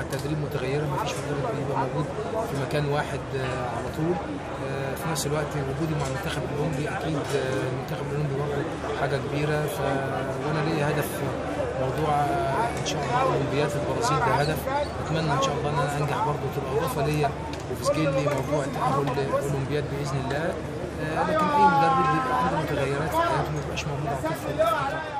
التدريب متغيره ما فيش مدرب بيبقى موجود في مكان واحد آه، على طول آه، في نفس الوقت وجودي مع المنتخب الاولمبي اكيد آه، المنتخب الاولمبي برضه حاجه كبيره ف وانا ليا هدف موضوع آه، ان شاء الله اولمبياد البرازيل ده هدف اتمنى ان شاء الله ان انا انجح برضه تبقى اضافه ليا وفي سجلي موضوع التاهل للاولمبياد باذن الله آه، لكن اي مدرب بيبقى عنده متغيرات في حياته ما بيبقاش موجود على طول في الفترة.